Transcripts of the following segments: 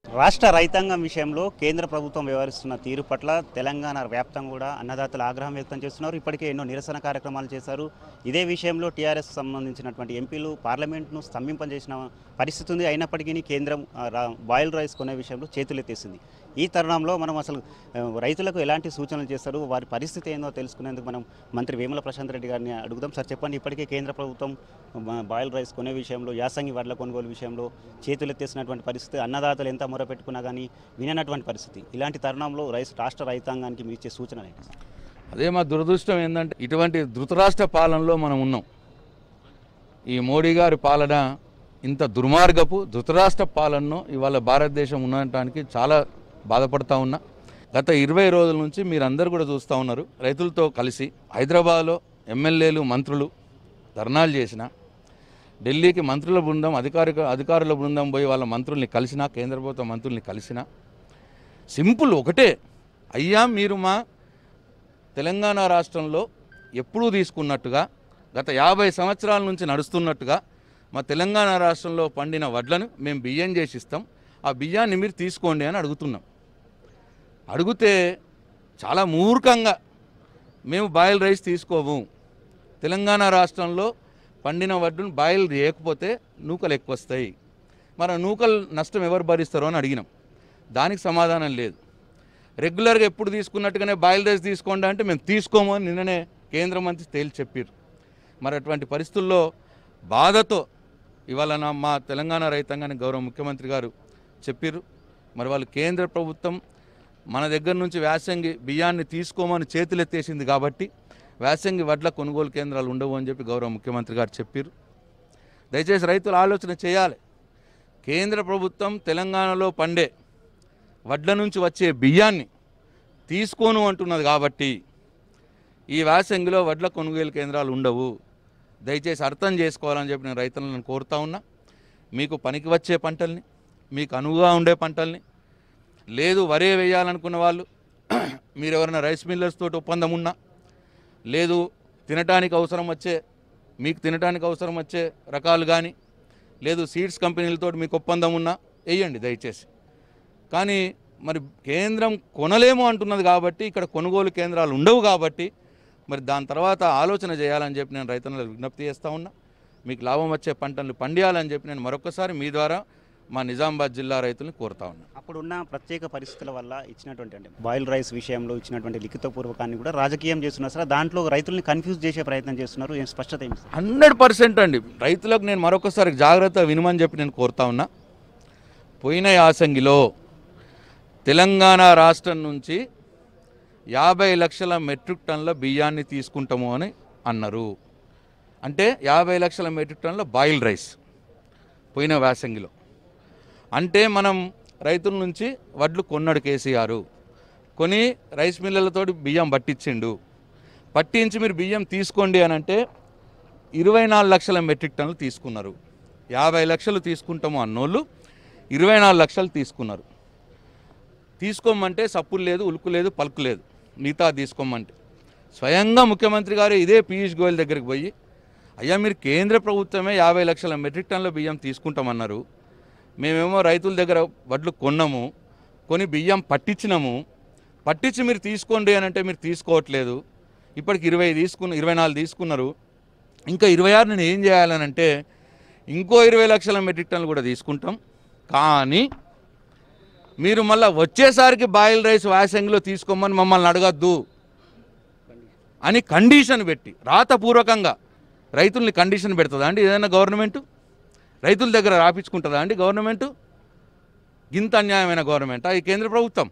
రాష్ట్ర రైతాంగం విషయంలో కేంద్ర ప్రభుత్వం వ్యవహరిస్తున్న తీరు పట్ల తెలంగాణ వ్యాప్తంగా కూడా అన్నదాతలు ఆగ్రహం వ్యక్తం చేస్తున్నారు ఇప్పటికే ఎన్నో నిరసన కార్యక్రమాలు చేశారు ఇదే విషయంలో టీఆర్ఎస్ సంబంధించినటువంటి ఎంపీలు పార్లమెంట్ను స్తంభింపజేసిన పరిస్థితి ఉంది అయినప్పటికీ కేంద్రం ఆ, రా- బాయిల్ రైస్ కొనే విషయంలో చేతులెత్తేసింది ఈ తరుణంలో మనం అసలు ఆ, రైతులకు ఎలాంటి సూచనలు చేస్తారు వారి పరిస్థితి ఏందో తెలుసుకునేందుకు మనం మంత్రి వేముల ప్రశాంత్ రెడ్డి గారిని అడుగుదాం సార్ చెప్పండి ఇప్పటికే కేంద్ర ప్రభుత్వం బా- బాయిల్ రైస్ కొనే విషయంలో యాసంగి వడ్ల కొనుగోలు విషయంలో చేతులెత్తేసినటువంటి పరిస్థితి అన్నదాతలు ఎంత మొరపెట్టుకున్నా కానీ విననటువంటి పరిస్థితి ఇలాంటి తరుణంలో రైస్ రాష్ట్ర రైతాంగానికి మీ ఇచ్చే సూచన ఏంటి సార్? అదే మా దురదృష్టం ఏంటంటే ఇటువంటి ధృతరాష్ట్ర పాలనలో మనం ఉన్నాం ఈ మోడీ గారి పాలన ఇంత దుర్మార్గపు ధృతరాష్ట్ర పాలనను ఇవాళ భారతదేశం ఉండటానికి చాలా బాధపడతా ఉన్నా గత ఇరవై రోజుల నుంచి మీరందరూ కూడా చూస్తూ ఉన్నారు రైతులతో కలిసి హైదరాబాద్లో ఎమ్మెల్యేలు మంత్రులు ధర్నాలు చేసిన ఢిల్లీకి మంత్రుల బృందం అధికారిక అధికారుల బృందం పోయి వాళ్ళ మంత్రుల్ని కలిసిన కేంద్ర ప్రభుత్వ మంత్రుల్ని కలిసిన సింపుల్ ఒకటే అయ్యా మీరు మా తెలంగాణ రాష్ట్రంలో ఎప్పుడూ తీసుకున్నట్టుగా గత యాభై సంవత్సరాల నుంచి నడుస్తున్నట్టుగా మా తెలంగాణ రాష్ట్రంలో పండిన వడ్లను మేము బియ్యం చేసి ఇస్తాం ఆ బియ్యాన్ని మీరు తీసుకోండి అని అడుగుతున్నాం అడిగితే చాలా మూర్ఖంగా మేము బాయిల్ రైస్ తీసుకోము తెలంగాణ రాష్ట్రంలో పండిన వడ్డును బాయిల్ చేయకపోతే నూకలు ఎక్కువ వస్తాయి మరి ఆ నూకలు నష్టం ఎవరు భరిస్తారో అని అడిగినాం దానికి సమాధానం లేదు రెగ్యులర్గా ఎప్పుడు తీసుకున్నట్టుగానే బాయిల్ రైస్ తీసుకోండి అంటే మేము తీసుకోము అని నిన్ననే కేంద్ర మంత్రి తేల్చి చెప్పారు మరి అటువంటి పరిస్థితుల్లో బాధతో ఇవాళ నా మా తెలంగాణ రైతాంగానికి గౌరవ ముఖ్యమంత్రి గారు చెప్పారు మరి వాళ్ళు కేంద్ర ప్రభుత్వం మన దగ్గర నుంచి వ్యాసంగి బియ్యాన్ని తీసుకోమని చేతులెత్తేసింది కాబట్టి వ్యాసంగి వడ్ల కొనుగోలు కేంద్రాలు ఉండవు అని చెప్పి గౌరవ ముఖ్యమంత్రి గారు చెప్పారు దయచేసి రైతులు ఆలోచన చేయాలి కేంద్ర ప్రభుత్వం తెలంగాణలో పండే వడ్ల నుంచి వచ్చే బియ్యాన్ని తీసుకోను అంటున్నది కాబట్టి ఈ వ్యాసంగిలో వడ్ల కొనుగోలు కేంద్రాలు ఉండవు దయచేసి అర్థం చేసుకోవాలని చెప్పి నేను రైతులను కోరుతా ఉన్నా మీకు పనికి వచ్చే పంటల్ని మీకు అనువుగా ఉండే పంటల్ని లేదు వరే వేయాలనుకున్న వాళ్ళు మీరు ఎవరైనా రైస్ మిల్లర్స్ తోటి ఒప్పందం ఉన్నా లేదు తినటానికి అవసరం వచ్చే మీకు తినటానికి అవసరం వచ్చే రకాలు కానీ లేదు సీడ్స్ కంపెనీలతో మీకు ఒప్పందం ఉన్నా వేయండి దయచేసి కానీ మరి కేంద్రం కొనలేము అంటున్నది కాబట్టి ఇక్కడ కొనుగోలు కేంద్రాలు ఉండవు కాబట్టి మరి దాని తర్వాత ఆలోచన చేయాలని చెప్పి నేను రైతులకు విజ్ఞప్తి చేస్తూ ఉన్నా మీకు లాభం వచ్చే పంటలను పండియాలని చెప్పి నేను మరొకసారి మీ ద్వారా మా నిజామాబాద్ జిల్లా రైతులను కోరుతా ఉన్నా అప్పుడున్న ప్రత్యేక పరిస్థితుల వల్ల ఇచ్చినటువంటి అంటే బాయిల్ రైస్ విషయంలో ఇచ్చినటువంటి లిఖితపూర్వకాన్ని కూడా రాజకీయం చేస్తున్నారు సార్ దాంట్లో రైతుల్ని కన్ఫ్యూజ్ చేసే ప్రయత్నం చేస్తున్నారు ఏం స్పష్టత ఏమి సార్? హండ్రెడ్ పర్సెంట్ అండి రైతులకు నేను మరొకసారి జాగ్రత్త వినమని చెప్పి నేను కోరుతా ఉన్నా పోయిన యాసంగిలో తెలంగాణ రాష్ట్రం నుంచి యాభై లక్షల మెట్రిక్ టన్నుల బియ్యాన్ని తీసుకుంటాము అని అన్నారు అంటే యాభై లక్షల మెట్రిక్ టన్నుల బాయిల్ రైస్ పోయిన వేసంగిలో అంటే మనం రైతుల నుంచి వడ్లు కొన్నాడు కేసీఆర్ కొని రైస్ మిల్లలతోటి బియ్యం పట్టించిండు పట్టించి మీరు బియ్యం తీసుకోండి అని అంటే ఇరవై నాలుగు లక్షల మెట్రిక్ టన్నులు తీసుకున్నారు యాభై లక్షలు తీసుకుంటాము అన్నోళ్ళు ఇరవై నాలుగు లక్షలు తీసుకున్నారు తీసుకోమంటే సప్పులు లేదు ఉలుకు లేదు పలుకు లేదు మిగతా తీసుకోమంటే స్వయంగా ముఖ్యమంత్రి గారు ఇదే పీయూష్ గోయల్ దగ్గరికి పోయి అయ్యా మీరు కేంద్ర ప్రభుత్వమే యాభై లక్షల మెట్రిక్ టన్నుల బియ్యం తీసుకుంటామన్నారు మేమేమో రైతుల దగ్గర వడ్లు కొన్నాము కొని బియ్యం పట్టించినాము పట్టించి మీరు తీసుకోండి అని అంటే మీరు తీసుకోవట్లేదు ఇప్పటికి ఇరవై తీసుకున్న ఇరవై నాలుగు తీసుకున్నారు ఇంకా ఇరవై ఆరు నేను ఏం చేయాలని అంటే ఇంకో ఇరవై లక్షల మెట్రిక్ టన్నులు కూడా తీసుకుంటాం కానీ మీరు మళ్ళీ వచ్చేసరికి బాయిల్ రైస్ వ్యాసంగిలో తీసుకోమని మమ్మల్ని అడగద్దు అని కండిషన్ పెట్టి రాతపూర్వకంగా రైతుల్ని కండిషన్ పెడుతుందా అండి ఏదైనా గవర్నమెంట్ రైతుల దగ్గర రాపించుకుంటుందా అండి గవర్నమెంట్ గింత అన్యాయమైన గవర్నమెంట్ ఈ కేంద్ర ప్రభుత్వం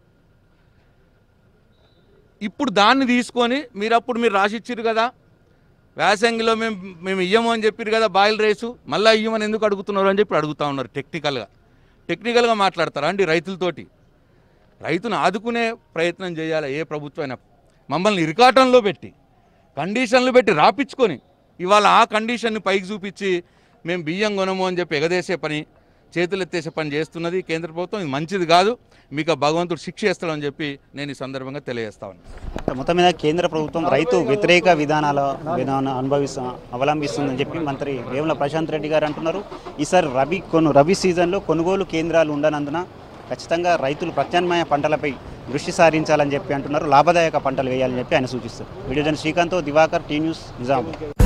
ఇప్పుడు దాన్ని తీసుకొని మీరు అప్పుడు మీరు రాసిచ్చారు కదా వ్యాసంగిలో మేము మేము ఇయ్యము అని చెప్పారు కదా బాయిల్ రైసు మళ్ళీ ఇయ్యమని ఎందుకు అడుగుతున్నారు అని చెప్పి అడుగుతా ఉన్నారు టెక్నికల్గా టెక్నికల్గా మాట్లాడతారా అండి రైతులతోటి రైతును ఆదుకునే ప్రయత్నం చేయాలి ఏ ప్రభుత్వమైనా మమ్మల్ని ఇరికాటంలో పెట్టి కండిషన్లు పెట్టి రాపించుకొని ఇవాళ ఆ కండిషన్ని పైకి చూపించి మేము బియ్యం కొనము అని చెప్పి ఎగదేసే పని చేతులెత్తేసే పని చేస్తున్నది కేంద్ర ప్రభుత్వం ఇది మంచిది కాదు మీకు ఆ భగవంతుడు శిక్ష ఇస్తాడని చెప్పి నేను ఈ సందర్భంగా తెలియజేస్తా ఉన్నాను మొత్తం మీద కేంద్ర ప్రభుత్వం రైతు వ్యతిరేక విధానాల విధానం అనుభవిస్తూ అవలంబిస్తుందని చెప్పి మంత్రి వేముల ప్రశాంత్ రెడ్డి గారు అంటున్నారు ఈసారి రబీ కొను రబీ సీజన్లో కొనుగోలు కేంద్రాలు ఉండనందున ఖచ్చితంగా రైతులు ప్రత్యామ్నాయ పంటలపై దృష్టి సారించాలని చెప్పి అంటున్నారు లాభదాయక పంటలు వేయాలని చెప్పి ఆయన సూచిస్తారు video journalist Srikanth Diwakar T news Nizamabad